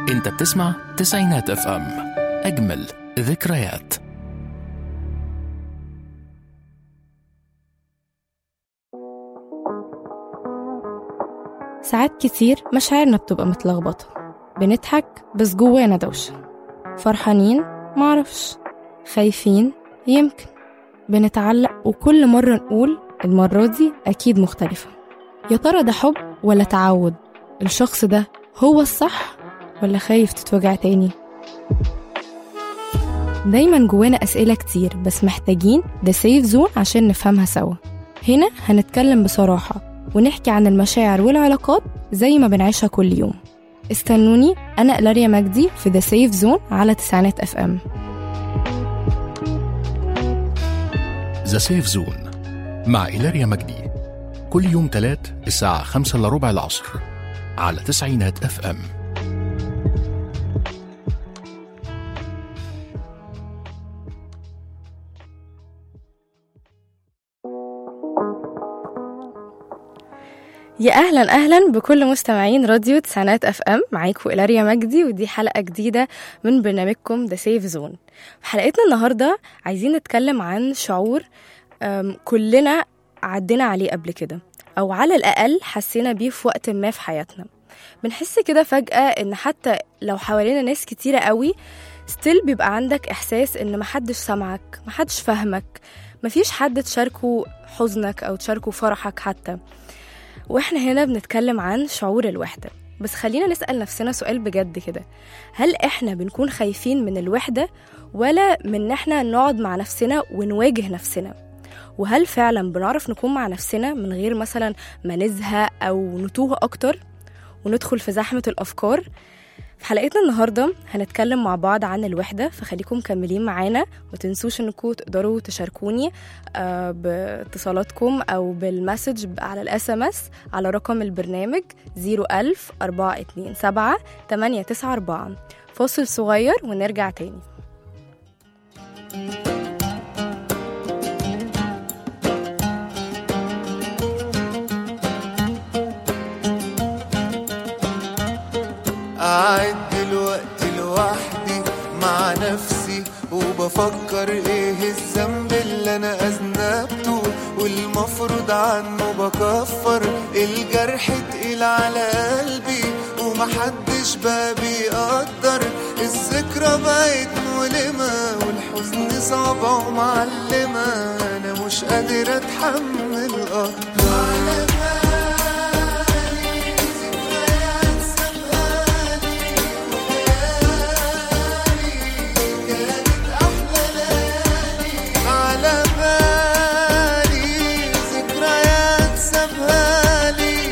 انت بتسمع تسعينات اف ام اجمل ذكريات ساعات كتير مشاعرنا بتبقى متلخبطة بنضحك بس جوانا دوشة فرحانين معرفش خايفين يمكن بنتعلق وكل مرة نقول المرة دي أكيد مختلفة يا ترى ده حب ولا تعود الشخص ده هو الصح ولا خايف تتوجع تاني دايما جوانا أسئلة كتير بس محتاجين ده سيف زون عشان نفهمها سوا هنا هنتكلم بصراحة ونحكي عن المشاعر والعلاقات زي ما بنعيشها كل يوم استنوني أنا إلاريا مجدي في ذا سيف زون على تسعينات اف ام ذا سيف زون مع إيلاريا مجدي كل يوم تلات الساعة خمسة إلا ربع العصر على تسعينات اف ام يا اهلا اهلا بكل مستمعين راديو تسعينات اف ام معاكم إلاريا مجدي ودي حلقه جديده من برنامجكم ذا سيف زون في حلقتنا النهارده عايزين نتكلم عن شعور أم، كلنا عدينا عليه قبل كده او على الاقل حسينا بيه في وقت ما في حياتنا بنحس كده فجاه ان حتى لو حوالينا ناس كتيره قوي ستيل بيبقى عندك احساس ان محدش سامعك محدش فاهمك مفيش حد تشاركه حزنك او تشاركه فرحك حتى واحنا هنا بنتكلم عن شعور الوحدة بس خلينا نسأل نفسنا سؤال بجد كده هل احنا بنكون خايفين من الوحدة ولا من ان احنا نقعد مع نفسنا ونواجه نفسنا وهل فعلا بنعرف نكون مع نفسنا من غير مثلا ما نزهق او نتوه اكتر وندخل في زحمة الافكار في حلقتنا النهارده هنتكلم مع بعض عن الوحده فخليكم مكملين معانا وتنسوش انكم تقدروا تشاركوني آه، باتصالاتكم او بالمسج على الاس ام اس على رقم البرنامج 01000 427 894 فاصل صغير ونرجع تاني قاعد دلوقتي لوحدي مع نفسي وبفكر ايه الذنب اللي انا اذنبته والمفروض عنه بكفر الجرح تقيل على قلبي ومحدش بقى بيقدر الذكرى بقت مؤلمة والحزن صعبة ومعلمة انا مش قادر اتحمل اكتر على بالي ذكريات سابقاني كانت أحلى ليالي على بالي ذكريات سابهالي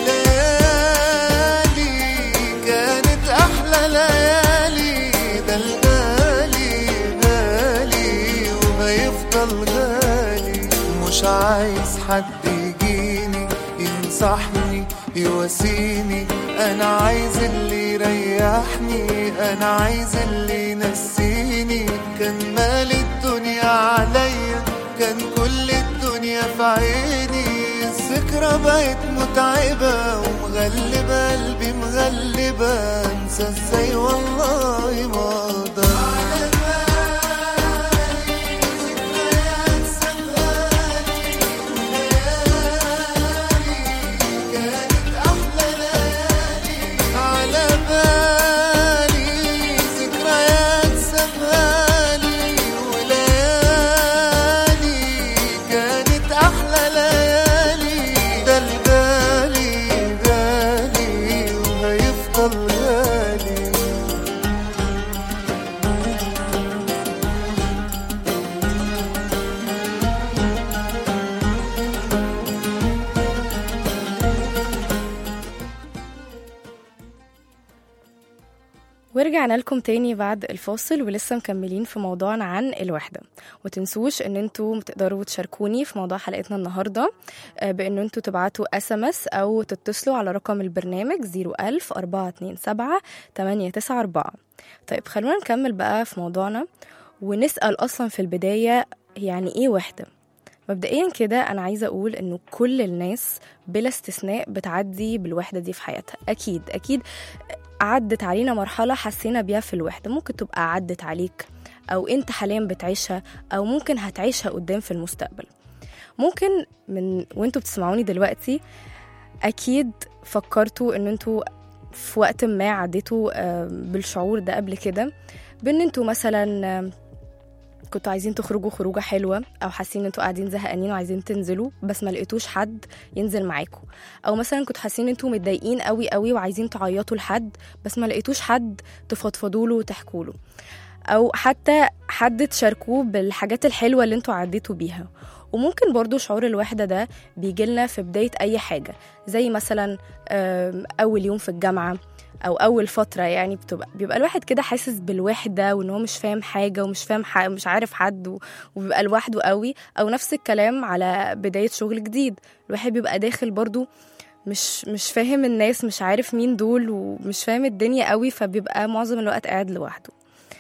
وليالي كانت أحلى ليالي ده الغالي غالي وهيفضل غالي مش عايز حد يجيني ينصحني يواسيني انا عايز اللي يريحني انا عايز اللي ينسيني كان مال الدنيا عليا كان كل الدنيا في عيني الذكرى بقت متعبة ومغلبة قلبي مغلبة انسى ازاي والله ما اقدر على بالي ذكريات سابقاني كانت أحلى ليالي على بالي ذكريات سابهالي وليالي كانت أحلى ليالي ده الغالي غالي وهيفضل غالي ورجعنا لكم تاني بعد الفاصل ولسه مكملين في موضوعنا عن الوحدة وتنسوش ان انتوا تقدروا تشاركوني في موضوع حلقتنا النهاردة آه، بان انتوا تبعتوا اس ام اس او تتصلوا على رقم البرنامج 01000 427 894 طيب خلونا نكمل بقى في موضوعنا ونسأل اصلا في البداية يعني ايه وحدة مبدئيا كده انا عايزه اقول انه كل الناس بلا استثناء بتعدي بالوحده دي في حياتها اكيد اكيد عدت علينا مرحلة حسينا بيها في الوحدة ممكن تبقى عدت عليك أو أنت حاليا بتعيشها أو ممكن هتعيشها قدام في المستقبل ممكن من وانتوا بتسمعوني دلوقتي أكيد فكرتوا إن انتوا في وقت ما عديتوا آه، بالشعور ده قبل كده بإن انتوا مثلا آه، كنتوا عايزين تخرجوا خروجة حلوة أو حاسين إن انتوا قاعدين زهقانين وعايزين تنزلوا بس ما لقيتوش حد ينزل معاكم أو مثلا كنتوا حاسين إن انتوا متضايقين قوي قوي وعايزين تعيطوا لحد بس ما لقيتوش حد تفضفضوا له وتحكوا له أو حتى حد تشاركوه بالحاجات الحلوة اللي انتوا عديتوا بيها وممكن برضو شعور الوحدة ده بيجيلنا في بداية أي حاجة زي مثلا آم، أول يوم في الجامعة او اول فتره يعني بتبقى بيبقى الواحد كده حاسس بالوحده وان هو مش فاهم حاجه ومش فاهم ح... مش عارف حد و... وبيبقى لوحده قوي او نفس الكلام على بدايه شغل جديد الواحد بيبقى داخل برضو مش مش فاهم الناس مش عارف مين دول ومش فاهم الدنيا قوي فبيبقى معظم الوقت قاعد لوحده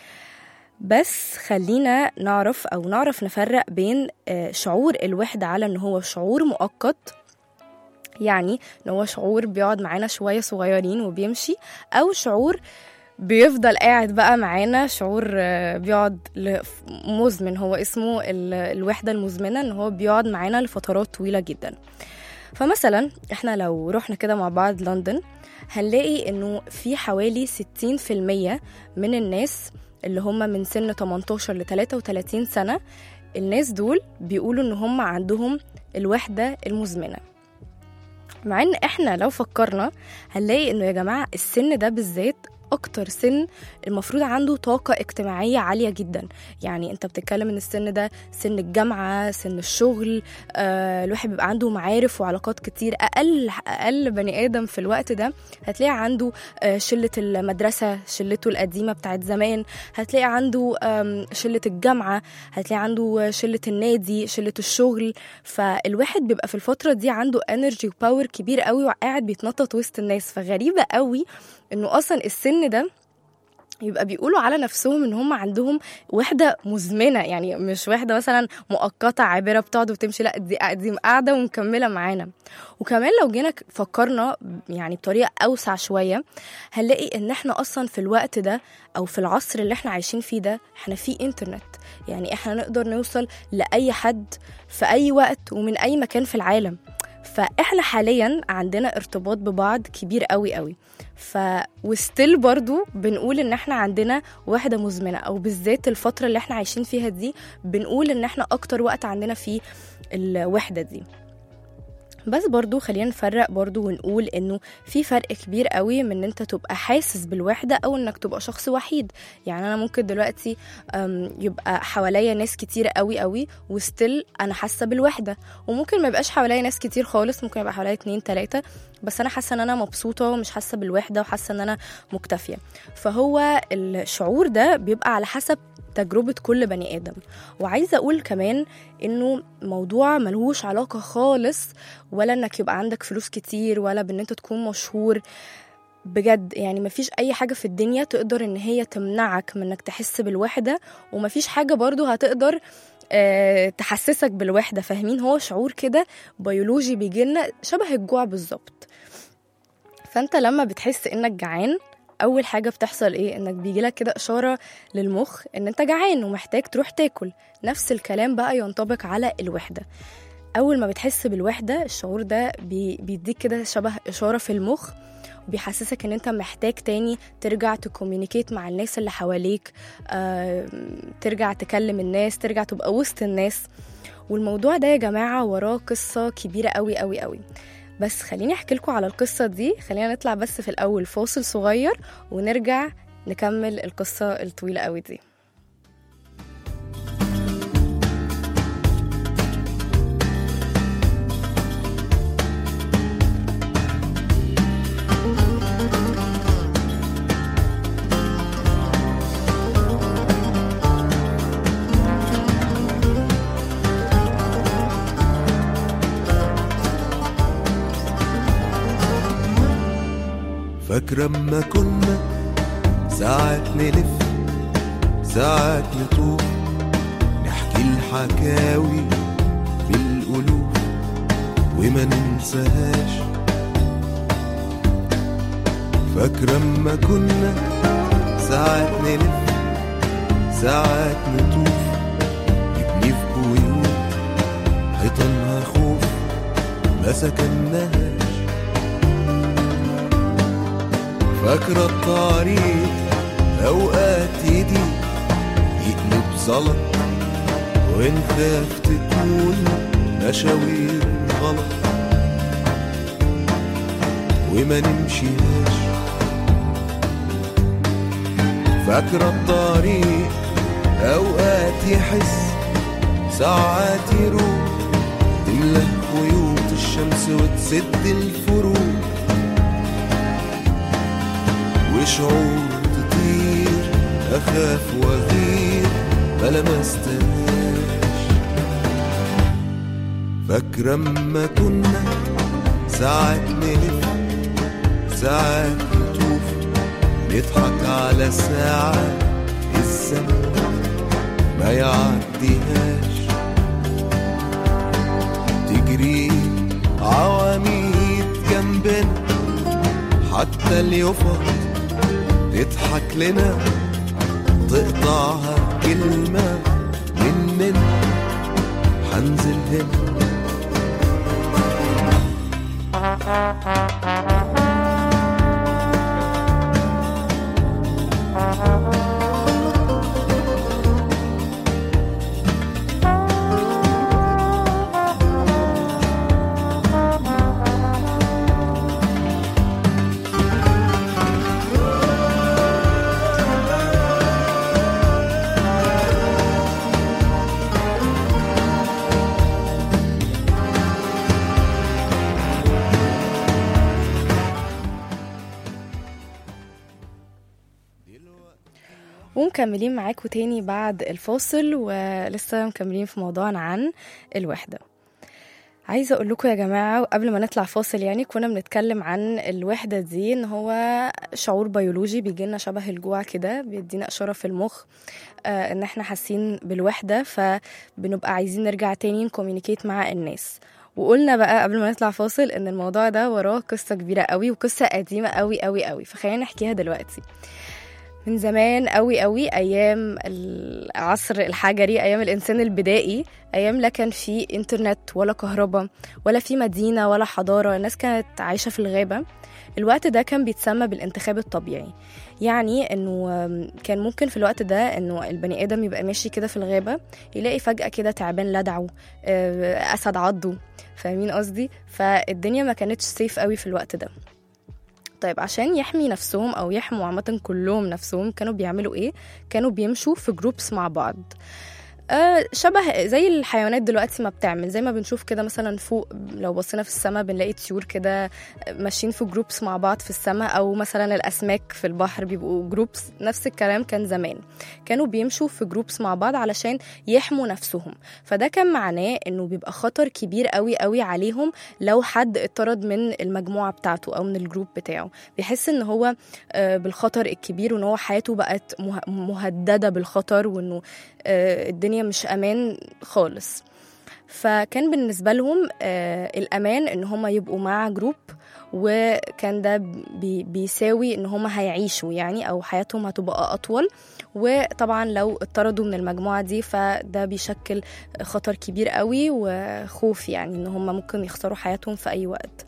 بس خلينا نعرف او نعرف نفرق بين آه، شعور الوحده على ان هو شعور مؤقت يعني ان هو شعور بيقعد معانا شويه صغيرين وبيمشي او شعور بيفضل قاعد بقى معانا شعور آه، بيقعد ل- مزمن هو اسمه ال- الوحده المزمنه ان هو بيقعد معانا لفترات طويله جدا فمثلا احنا لو رحنا كده مع بعض لندن هنلاقي انه في حوالي 60% من الناس اللي هم من سن 18 ل 33 سنه الناس دول بيقولوا ان هم عندهم الوحده المزمنه مع ان احنا لو فكرنا هنلاقي انه يا جماعه السن ده بالذات اكتر سن المفروض عنده طاقة اجتماعية عالية جدا يعني انت بتتكلم ان السن ده سن الجامعة سن الشغل آه الواحد بيبقى عنده معارف وعلاقات كتير اقل اقل بني ادم في الوقت ده هتلاقي عنده آه شلة المدرسة شلته القديمة بتاعت زمان هتلاقي عنده آم، شلة الجامعة هتلاقي عنده شلة النادي شلة الشغل فالواحد بيبقى في الفترة دي عنده انرجي وباور كبير قوي وقاعد بيتنطط وسط الناس فغريبة قوي انه اصلا السن ده يبقى بيقولوا على نفسهم ان هم عندهم وحده مزمنه يعني مش وحده مثلا مؤقته عابره بتقعد وتمشي لا دي دي قاعده ومكمله معانا وكمان لو جينا ك- فكرنا يعني بطريقه اوسع شويه هنلاقي ان احنا اصلا في الوقت ده او في العصر اللي احنا عايشين فيه ده احنا في انترنت يعني احنا نقدر نوصل لاي حد في اي وقت ومن اي مكان في العالم فاحنا حاليا عندنا ارتباط ببعض كبير قوي قوي ف وستيل برضو بنقول ان احنا عندنا وحده مزمنه او بالذات الفتره اللي احنا عايشين فيها دي بنقول ان احنا اكتر وقت عندنا فيه الوحده دي بس برضو خلينا نفرق برضو ونقول انه في فرق كبير قوي من ان انت تبقى حاسس بالوحده او انك تبقى شخص وحيد يعني انا ممكن دلوقتي أم، يبقى حواليا ناس كتير قوي قوي وستيل انا حاسه بالوحده وممكن ما يبقاش حواليا ناس كتير خالص ممكن يبقى حواليا اتنين تلاته بس انا حاسه ان انا مبسوطه ومش حاسه بالوحده وحاسه ان انا مكتفيه فهو الشعور ده بيبقى على حسب تجربة كل بني آدم وعايزة أقول كمان إنه موضوع ملهوش علاقة خالص ولا إنك يبقى عندك فلوس كتير ولا بإن أنت تكون مشهور بجد يعني مفيش أي حاجة في الدنيا تقدر إن هي تمنعك من إنك تحس بالوحدة ومفيش حاجة برضو هتقدر آه، تحسسك بالوحدة فاهمين هو شعور كده بيولوجي بيجيلنا شبه الجوع بالظبط فانت لما بتحس انك جعان اول حاجه بتحصل ايه انك بيجيلك كده اشاره للمخ ان انت جعان ومحتاج تروح تاكل نفس الكلام بقى ينطبق على الوحده اول ما بتحس بالوحده الشعور ده بي بيديك كده شبه اشاره في المخ وبيحسسك ان انت محتاج تاني ترجع تكوميونيكيت مع الناس اللي حواليك آه، ترجع تكلم الناس ترجع تبقى وسط الناس والموضوع ده يا جماعه وراه قصه كبيره قوي قوي قوي بس خليني احكي لكم على القصه دي خلينا نطلع بس في الاول فاصل صغير ونرجع نكمل القصه الطويله قوي دي فاكرة اما كنا ساعات نلف ساعات نطوف نحكي الحكاوي بالألوف وما ننساهاش فاكرة اما كنا ساعات نلف ساعات نطوف نبني في بيوت حيطانها خوف ما سكناهاش فاكرة الطريق أوقات يدي يقلب زلط ونخاف تكون مشاوير غلط وما نمشيهاش فاكرة الطريق أوقات يحس ساعات يروح تملى خيوط الشمس وتسد الفروق وشعور تطير أخاف وأغير ما لمستهاش فاكرة اما كنا ساعات نلف ساعات نطوف نضحك على ساعة الزمن ما يعديهاش تجري عواميد جنبنا حتى اليفط تضحك لنا تقطعها كلمة مننا حنزل هنا ومكملين معاكم تاني بعد الفاصل ولسه مكملين في موضوعنا عن الوحدة عايزة أقول لكم يا جماعة قبل ما نطلع فاصل يعني كنا بنتكلم عن الوحدة دي إن هو شعور بيولوجي بيجيلنا شبه الجوع كده بيدينا إشارة في المخ آه إن إحنا حاسين بالوحدة فبنبقى عايزين نرجع تاني نكوميونيكيت مع الناس وقلنا بقى قبل ما نطلع فاصل إن الموضوع ده وراه قصة كبيرة قوي وقصة قديمة قوي قوي قوي فخلينا نحكيها دلوقتي من زمان قوي قوي ايام العصر الحجري ايام الانسان البدائي ايام لا كان في انترنت ولا كهرباء ولا في مدينه ولا حضاره الناس كانت عايشه في الغابه الوقت ده كان بيتسمى بالانتخاب الطبيعي يعني انه كان ممكن في الوقت ده انه البني ادم يبقى ماشي كده في الغابه يلاقي فجاه كده تعبان لدعه آه، اسد عضه فاهمين قصدي فالدنيا ما كانتش سيف قوي في الوقت ده طيب عشان يحمي نفسهم او يحموا عامه كلهم نفسهم كانوا بيعملوا ايه كانوا بيمشوا في جروبس مع بعض آه شبه زي الحيوانات دلوقتي ما بتعمل زي ما بنشوف كده مثلا فوق لو بصينا في السماء بنلاقي طيور كده ماشيين في جروبس مع بعض في السماء او مثلا الاسماك في البحر بيبقوا جروبس نفس الكلام كان زمان كانوا بيمشوا في جروبس مع بعض علشان يحموا نفسهم فده كان معناه انه بيبقى خطر كبير قوي قوي عليهم لو حد اتطرد من المجموعه بتاعته او من الجروب بتاعه بيحس ان هو آه، بالخطر الكبير وان هو حياته بقت مه- مهدده بالخطر وانه آه، الدنيا مش امان خالص فكان بالنسبة لهم آه الأمان إن هم يبقوا مع جروب وكان ده بي بيساوي إن هم هيعيشوا يعني أو حياتهم هتبقى أطول وطبعا لو اتطردوا من المجموعة دي فده بيشكل خطر كبير قوي وخوف يعني إن هم ممكن يخسروا حياتهم في أي وقت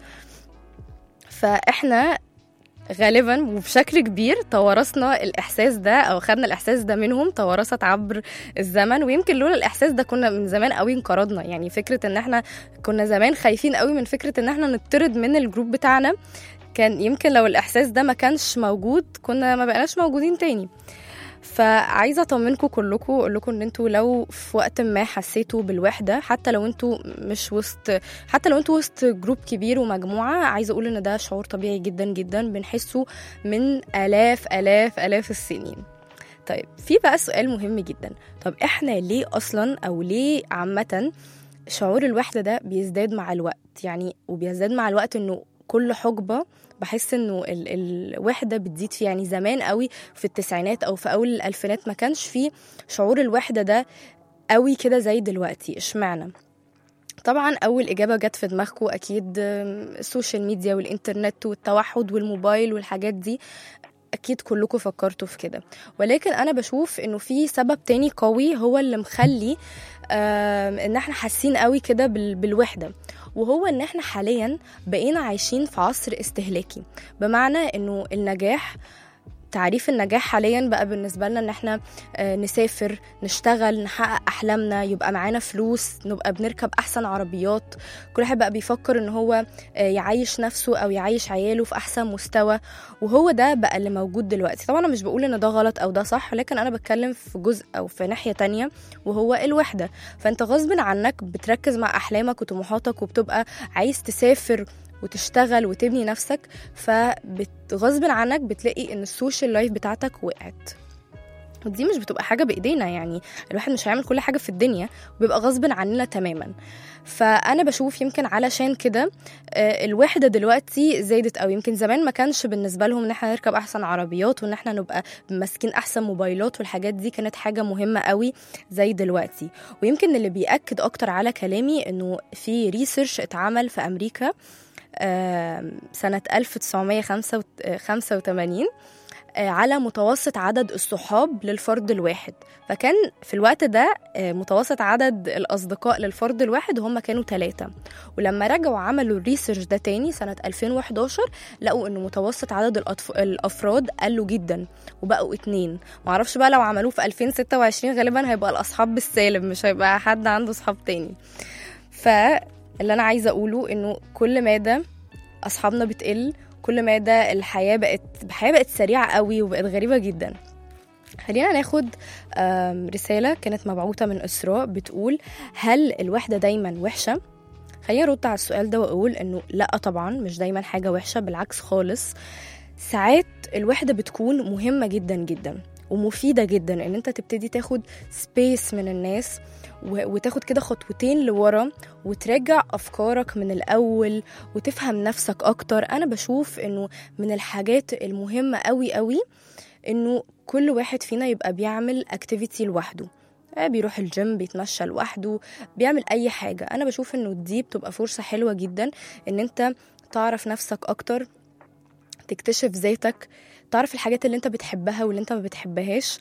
فإحنا غالبا وبشكل كبير توارثنا الاحساس ده او خدنا الاحساس ده منهم توارثت عبر الزمن ويمكن لولا الاحساس ده كنا من زمان قوي انقرضنا يعني فكره ان احنا كنا زمان خايفين قوي من فكره ان احنا نطرد من الجروب بتاعنا كان يمكن لو الاحساس ده ما كانش موجود كنا ما بقناش موجودين تاني فعايزه اطمنكم كلكم اقول لكم ان انتوا لو في وقت ما حسيتوا بالوحده حتى لو انتوا مش وسط حتى لو انتوا وسط جروب كبير ومجموعه عايزه اقول ان ده شعور طبيعي جدا جدا بنحسه من الاف الاف الاف السنين طيب في بقى سؤال مهم جدا طب احنا ليه اصلا او ليه عامه شعور الوحده ده بيزداد مع الوقت يعني وبيزداد مع الوقت انه كل حقبه بحس انه ال- الوحده بتزيد فيه يعني زمان قوي في التسعينات او في اول الالفينات ما كانش فيه شعور الوحده ده قوي كده زي دلوقتي اشمعنى طبعا اول اجابه جت في دماغكم اكيد آم، السوشيال ميديا والانترنت والتوحد والموبايل والحاجات دي اكيد كلكم فكرتوا في كده ولكن انا بشوف انه في سبب تاني قوي هو اللي مخلي آم، ان احنا حاسين قوي كده بال- بالوحده وهو ان احنا حاليا بقينا عايشين في عصر استهلاكي بمعنى انه النجاح تعريف النجاح حاليا بقى بالنسبه لنا ان احنا آه، نسافر نشتغل نحقق احلامنا يبقى معانا فلوس نبقى بنركب احسن عربيات كل واحد بقى بيفكر ان هو آه، يعيش نفسه او يعيش عياله في احسن مستوى وهو ده بقى اللي موجود دلوقتي طبعا انا مش بقول ان ده غلط او ده صح لكن انا بتكلم في جزء او في ناحيه تانية وهو الوحده فانت غصب عنك بتركز مع احلامك وطموحاتك وبتبقى عايز تسافر وتشتغل وتبني نفسك فغصب عنك بتلاقي ان السوشيال لايف بتاعتك وقعت ودي مش بتبقى حاجة بإيدينا يعني الواحد مش هيعمل كل حاجة في الدنيا وبيبقى غصب عننا تماما فأنا بشوف يمكن علشان كده آه، الوحدة دلوقتي زادت أو يمكن زمان ما كانش بالنسبة لهم إن احنا نركب أحسن عربيات وإن احنا نبقى ماسكين أحسن موبايلات والحاجات دي كانت حاجة مهمة قوي زي دلوقتي ويمكن اللي بيأكد أكتر على كلامي إنه في ريسيرش اتعمل في أمريكا آم، سنة 1985 آه، على متوسط عدد الصحاب للفرد الواحد فكان في الوقت ده آه، متوسط عدد الأصدقاء للفرد الواحد هم كانوا ثلاثة ولما رجعوا عملوا الريسيرش ده تاني سنة 2011 لقوا إنه متوسط عدد الأطف... الأفراد قلوا جدا وبقوا اتنين معرفش بقى لو عملوه في 2026 غالبا هيبقى الأصحاب بالسالب مش هيبقى حد عنده صحاب تاني فاللي أنا عايزة أقوله إنه كل مادة أصحابنا بتقل كل مادة الحياة بقت الحياة بقت سريعة قوي وبقت غريبة جدا خلينا ناخد آم، رسالة كانت مبعوثة من إسراء بتقول هل الوحدة دايما وحشة؟ خلينا نرد على السؤال ده وأقول إنه لأ طبعا مش دايما حاجة وحشة بالعكس خالص ساعات الوحدة بتكون مهمة جدا جدا ومفيدة جدا إن أنت تبتدي تاخد سبيس من الناس و- وتاخد كده خطوتين لورا وتراجع أفكارك من الأول وتفهم نفسك أكتر أنا بشوف إنه من الحاجات المهمة قوي قوي إنه كل واحد فينا يبقى بيعمل اكتيفيتي لوحده آه، بيروح الجيم بيتمشى لوحده بيعمل أي حاجة أنا بشوف إنه دي بتبقى فرصة حلوة جدا إن أنت تعرف نفسك أكتر تكتشف ذاتك تعرف الحاجات اللي انت بتحبها واللي انت ما بتحبهاش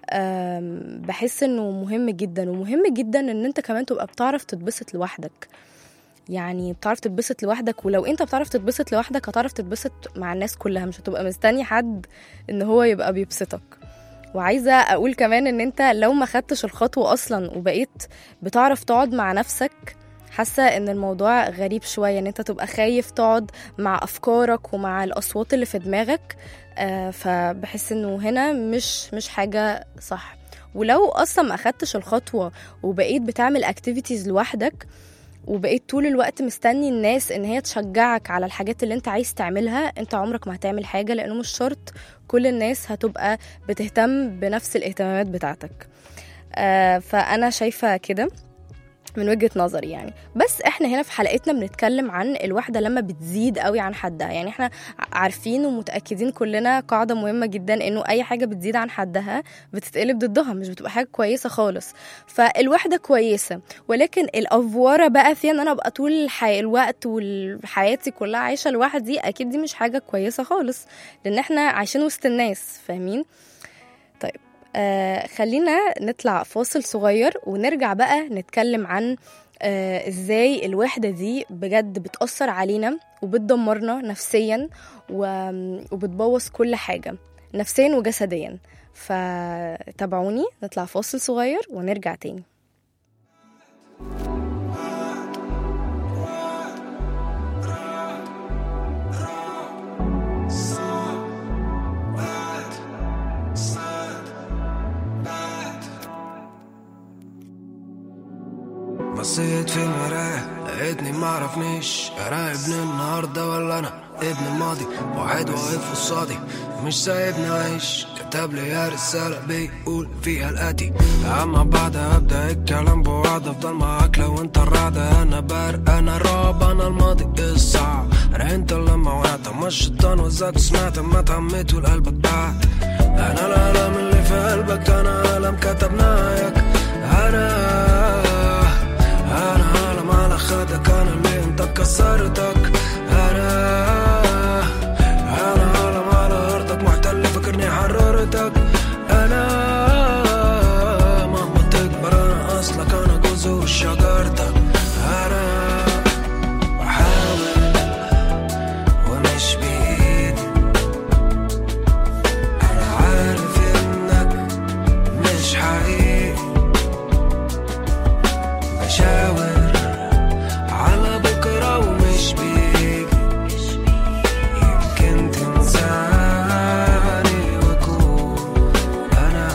أم، بحس انه مهم جدا ومهم جدا ان انت كمان تبقى بتعرف تتبسط لوحدك يعني بتعرف تتبسط لوحدك ولو انت بتعرف تتبسط لوحدك هتعرف تتبسط مع الناس كلها مش هتبقى مستني حد ان هو يبقى بيبسطك وعايزه اقول كمان ان انت لو ما خدتش الخطوه اصلا وبقيت بتعرف تقعد مع نفسك حاسه ان الموضوع غريب شويه ان انت تبقى خايف تقعد مع افكارك ومع الاصوات اللي في دماغك آه فبحس انه هنا مش مش حاجه صح ولو اصلا ما اخدتش الخطوه وبقيت بتعمل اكتيفيتيز لوحدك وبقيت طول الوقت مستني الناس ان هي تشجعك على الحاجات اللي انت عايز تعملها انت عمرك ما هتعمل حاجه لانه مش شرط كل الناس هتبقى بتهتم بنفس الاهتمامات بتاعتك آه فانا شايفه كده من وجهة نظري يعني بس احنا هنا في حلقتنا بنتكلم عن الوحدة لما بتزيد قوي عن حدها يعني احنا عارفين ومتأكدين كلنا قاعدة مهمة جدا انه اي حاجة بتزيد عن حدها بتتقلب ضدها مش بتبقى حاجة كويسة خالص فالوحدة كويسة ولكن الأفورة بقى فيها ان انا ابقى طول الحي... الوقت وحياتي كلها عايشة لوحدي اكيد دي مش حاجة كويسة خالص لان احنا عايشين وسط الناس فاهمين طيب آه خلينا نطلع فاصل صغير ونرجع بقى نتكلم عن آه ازاي الوحدة دي بجد بتأثر علينا وبتدمرنا نفسيا و- وبتبوظ كل حاجة نفسيا وجسديا فتابعوني نطلع فاصل صغير ونرجع تاني بصيت في المراية لقيتني معرفنيش انا ابن النهاردة ولا انا ابن الماضي واحد واقف قصادي مش سايبني اعيش كتب لي رسالة بيقول فيها الاتي اما بعد ابدا الكلام بوعد افضل معاك لو انت الرعدة انا بارق انا الرعب انا الماضي الصعب انا انت لما وقعت ما الشيطان وزاك سمعت ما تهميت والقلبك بعد انا الالم اللي في قلبك انا الم كتب نهايك انا انا عالم على خير خدك انا اللي انت كسرتك انا انا عالم على ارضك محتل فاكرني حررتك انا مهما تكبر انا اصلك انا جذور شجرتك انا بحاول ومش بايدي انا عارف انك مش حقيقي بشاور على بكرة ومش بيجي يمكن تنساني واكون انا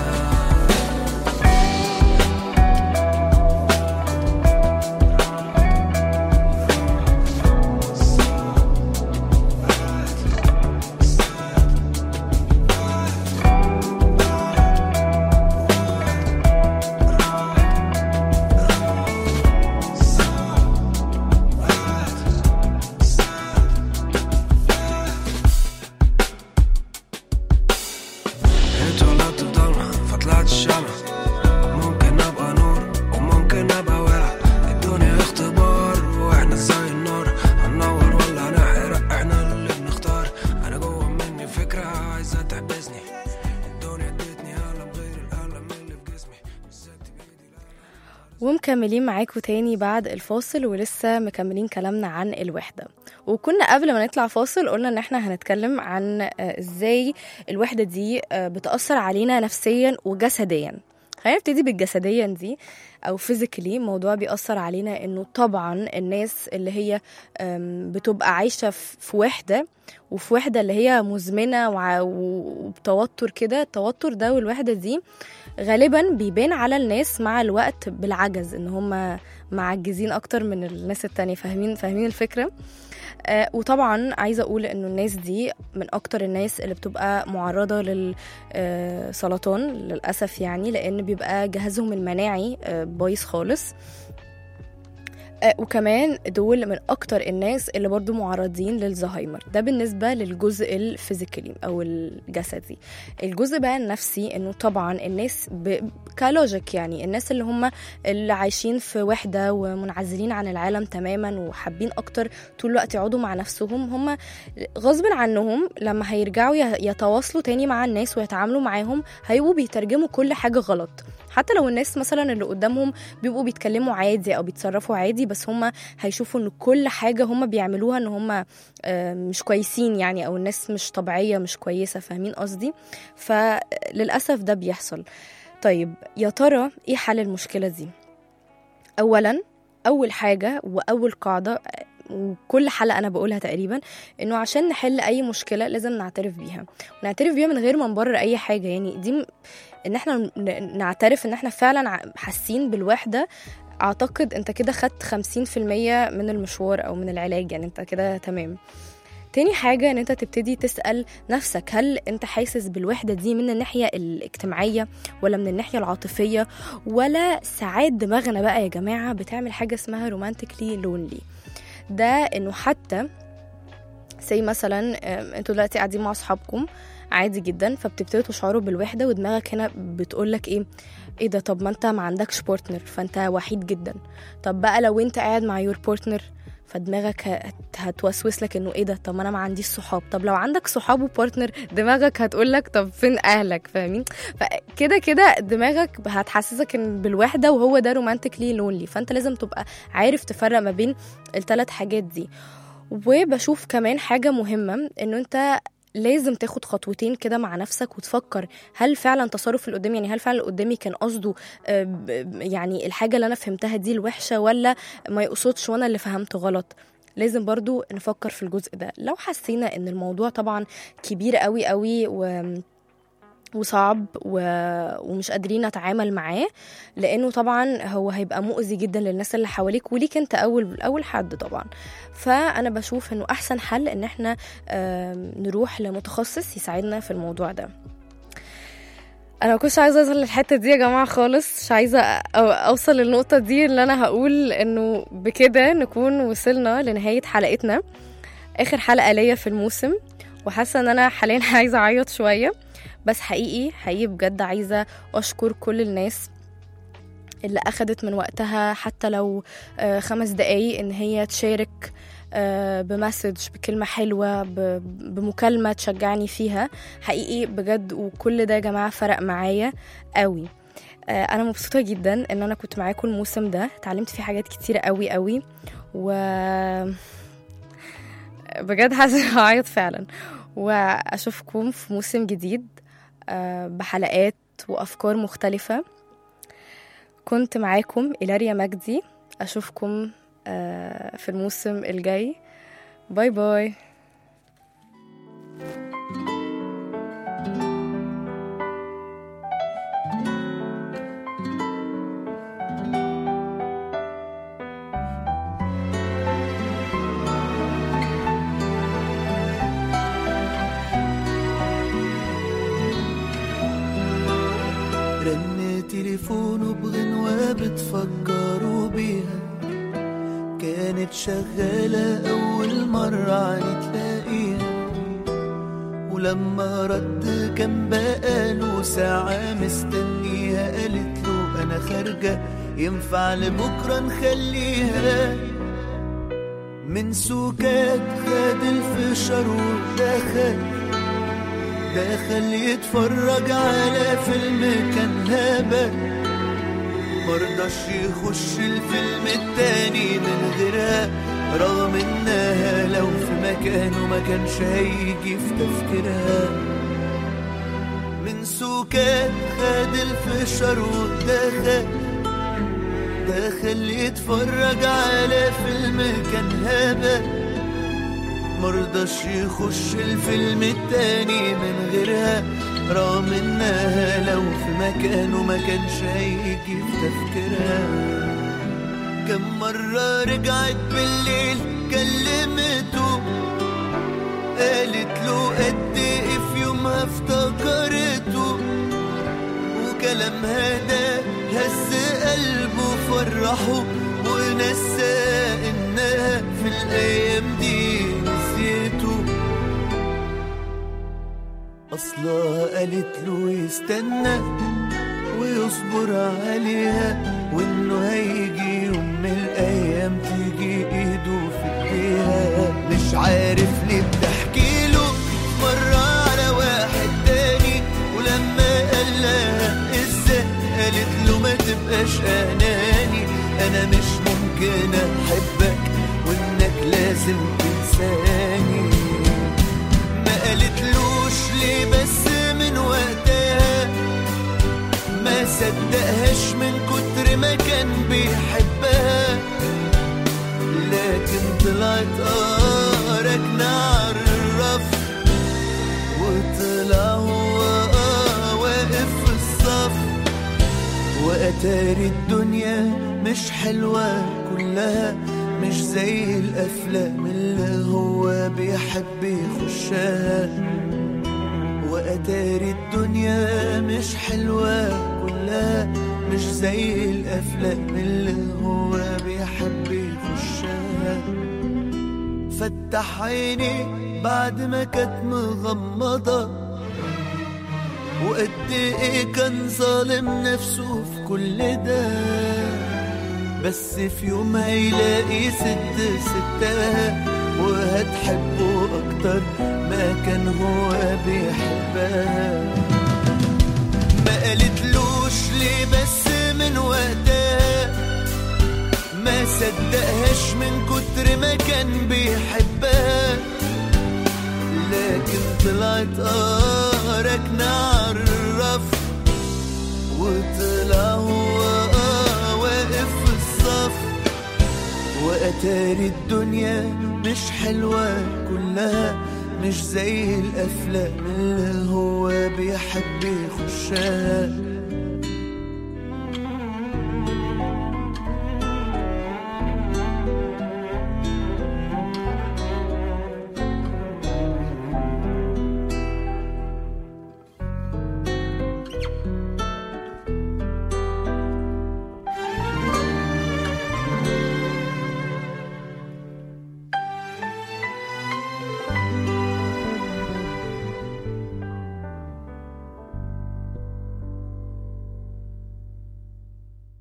اتولدت بضلمة فطلعت الشمع ممكن ابقى نور وممكن ابقى ولع الدنيا اختبار واحنا زي النار هننور ولا هنحرق احنا اللي بنختار انا جوه مني فكرة عايزة تحبسني الدنيا ادتني قلم غير القلم اللي في جسمي مسكت بايدي لا ومكملين معاكم تاني بعد الفاصل ولسه مكملين كلامنا عن الوحدة وكنا قبل ما نطلع فاصل قلنا ان احنا هنتكلم عن آه، ازاي الوحدة دي آه، بتأثر علينا نفسيا وجسديا خلينا نبتدي بالجسديا دي او فيزيكالي موضوع بيأثر علينا انه طبعا الناس اللي هي آم، بتبقى عايشة في في وحدة وفي وحدة اللي هي مزمنة وع- وبتوتر كده التوتر ده والوحدة دي غالبا بيبان على الناس مع الوقت بالعجز ان هم معجزين اكتر من الناس التانية فاهمين فاهمين الفكرة آه وطبعا عايزة اقول انه الناس دي من اكتر الناس اللي بتبقى معرضة للسرطان للأسف يعني لان بيبقى جهازهم المناعي آه بايظ خالص آه، وكمان دول من اكتر الناس اللي برضو معرضين للزهايمر ده بالنسبه للجزء الفيزيكالي او الجسدي الجزء بقى النفسي انه طبعا الناس ب... كلوجيك يعني الناس اللي هم اللي عايشين في وحده ومنعزلين عن العالم تماما وحابين اكتر طول الوقت يقعدوا مع نفسهم هم غصب عنهم لما هيرجعوا ي- يتواصلوا تاني مع الناس ويتعاملوا معاهم هيبقوا بيترجموا كل حاجه غلط حتى لو الناس مثلا اللي قدامهم بيبقوا بيتكلموا عادي او بيتصرفوا عادي بس هم هيشوفوا ان كل حاجه هم بيعملوها ان هم آه، مش كويسين يعني او الناس مش طبيعيه مش كويسه فاهمين قصدي فللاسف ده بيحصل طيب يا ترى ايه حل المشكله دي اولا اول حاجه واول قاعده آه، وكل حلقه انا بقولها تقريبا انه عشان نحل اي مشكله لازم نعترف بيها ونعترف بيها من غير ما نبرر اي حاجه يعني دي م- ان احنا ن- نعترف ان احنا فعلا ع- حاسين بالوحده اعتقد انت كده خدت 50% من المشوار او من العلاج يعني انت كده تمام تاني حاجة ان انت تبتدي تسأل نفسك هل انت حاسس بالوحدة دي من الناحية الاجتماعية ولا من الناحية العاطفية ولا ساعات دماغنا بقى يا جماعة بتعمل حاجة اسمها رومانتيكلي لونلي ده انه حتى زي مثلا آم، انتوا دلوقتي قاعدين مع اصحابكم عادي جدا فبتبتدوا تشعروا بالوحده ودماغك هنا بتقولك ايه ايه ده طب ما انت ما عندكش بارتنر فانت وحيد جدا طب بقى لو انت قاعد مع يور بارتنر فدماغك هت- هتوسوس لك انه ايه ده طب ما انا ما عنديش صحاب طب لو عندك صحاب وبارتنر دماغك هتقول لك طب فين اهلك فاهمين فكده كده دماغك هتحسسك ان بالوحده وهو ده رومانتيكلي لونلي فانت لازم تبقى عارف تفرق ما بين الثلاث حاجات دي وبشوف كمان حاجة مهمة انه انت لازم تاخد خطوتين كده مع نفسك وتفكر هل فعلا تصرف اللي قدامي يعني هل فعلا اللي قدامي كان قصده آه، ب- يعني الحاجة اللي انا فهمتها دي الوحشة ولا ما يقصدش وانا اللي فهمت غلط لازم برضو نفكر في الجزء ده لو حسينا ان الموضوع طبعا كبير قوي قوي و وصعب و... ومش قادرين نتعامل معاه لانه طبعا هو هيبقى مؤذي جدا للناس اللي حواليك وليك انت اول اول حد طبعا فانا بشوف انه احسن حل ان احنا آم، نروح لمتخصص يساعدنا في الموضوع ده انا ما كنتش عايزه اوصل للحته دي يا جماعه خالص مش عايزه أ- اوصل للنقطه دي اللي انا هقول انه بكده نكون وصلنا لنهايه حلقتنا اخر حلقه ليا في الموسم وحاسه ان انا حاليا عايزه اعيط شويه بس حقيقي حقيقي بجد عايزه اشكر كل الناس اللي أخدت من وقتها حتى لو آه، خمس دقايق إن هي تشارك آه، بمسج بكلمة حلوة ب- بمكالمة تشجعني فيها حقيقي بجد وكل ده يا جماعة فرق معايا قوي آه، أنا مبسوطة جدا إن أنا كنت معاكم الموسم ده اتعلمت فيه حاجات كتيرة قوي قوي و بجد حاسة هعيط فعلا وأشوفكم في موسم جديد آه، بحلقات وأفكار مختلفة كنت معاكم إلاريا مجدي أشوفكم آه، في الموسم الجاي باي باي رن تليفونه بغنوة بتفكروا بيها كانت شغالة أول مرة عني تلاقيها ولما رد كان بقاله ساعة مستنيها قالت له أنا خارجة ينفع لبكرة نخليها من سكات خد الفشار ودخل دخل يتفرج على فيلم كان هبل مرضاش يخش الفيلم التاني من غيرها رغم انها لو في مكانه ما كانش هيجي في تفكيرها من سكات خد الفشار ودخل دخل يتفرج على فيلم كان هبل مرضاش يخش الفيلم التاني من غيرها رغم انها لو في مكانه ما كانش هيجي في تفكيرها كم مرة رجعت بالليل كلمته قالت له قد ايه في يومها افتكرته وكلامها ده هز قلبه فرحه ونسى انها في الايام دي نسيته اصلها قالت له يستنى ويصبر عليها وانه هيجي يوم من الايام تيجي ايده في ايديها مش عارف ليه بتحكي له مرة على واحد تاني ولما قال لها ازاي قالت له ما تبقاش اناني انا مش ممكن احبك وانك لازم تنساني ما قالتلوش ليه بس من وقتها ما صدقهاش من كتر ما كان بيحبها لكن طلعت اه راكنة عالرف وطلع هو اه واقف في الصف وأتاري الدنيا مش حلوة كلها مش زي الأفلام اللي هو بيحب يخشها وأتاري الدنيا مش حلوة كلها مش زي الأفلام اللي هو بيحب يخشها فتح عيني بعد ما كانت مغمضة وقد ايه كان ظالم نفسه في كل ده بس في يوم هيلاقي ست ستها وهتحبه اكتر ما كان هو بيحبها ما قالتلوش ليه بس من وقتها ما صدقهاش من كتر ما كان بيحبها لكن طلعت اه راكنة عالرف وطلع هو اه واقف في الصف وأتاري الدنيا مش حلوة كلها مش زي الأفلام اللي هو بيحب يخشها